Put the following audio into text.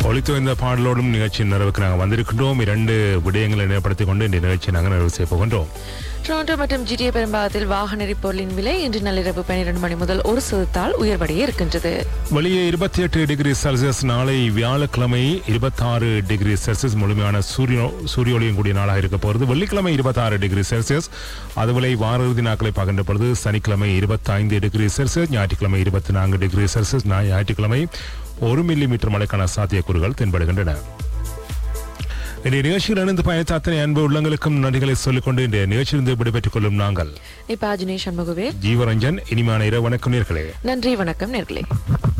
ஒழித்து இந்த பாடலோடும் நிகழ்ச்சியின் நிறைவுக்கு நாங்கள் வந்திருக்கின்றோம் இரண்டு விடயங்களை நிலைப்படுத்திக் கொண்டு இந்த நிகழ்ச்சியை நாங்கள் நிறைவு செய்ய போகின்றோம் டொரண்டோ மற்றும் ஜிடிஏ பெரும்பாகத்தில் வாகன எரிபொருளின் விலை இன்று நள்ளிரவு பன்னிரண்டு மணி முதல் ஒரு சதத்தால் உயர்வடைய இருக்கின்றது வெளியே இருபத்தி எட்டு டிகிரி செல்சியஸ் நாளை வியாழக்கிழமை இருபத்தாறு டிகிரி செல்சியஸ் முழுமையான சூரிய சூரிய ஒளியும் கூடிய நாளாக இருக்க போகிறது வெள்ளிக்கிழமை இருபத்தாறு டிகிரி செல்சியஸ் அதுபோல வார இறுதி நாட்களை பார்க்கின்ற பொழுது சனிக்கிழமை இருபத்தைந்து டிகிரி செல்சியஸ் ஞாயிற்றுக்கிழமை இருபத்தி நான்கு டிகிரி செல்சியஸ் ஞா- ஞாயிற்றுக்கிழமை ஒரு மில்லி மீட்டர் மழைக்கான சாத்தியக்கூறுகள் தென்படுகின்றன இன்றைய நிகழ்ச்சியில் இணைந்து பயணித்த அத்தனை அன்பு உள்ளங்களுக்கும் நன்றிகளை சொல்லிக்கொண்டு இன்றைய நிகழ்ச்சியிலிருந்து விடைபெற்றுக் கொள்ளும் நாங்கள் இப்ப அஜினேஷ் சண்முகவே ஜீவரஞ்சன் இனிமையான இரவு வணக்கம் நேர்களே நன்றி வணக்கம் நேர்களே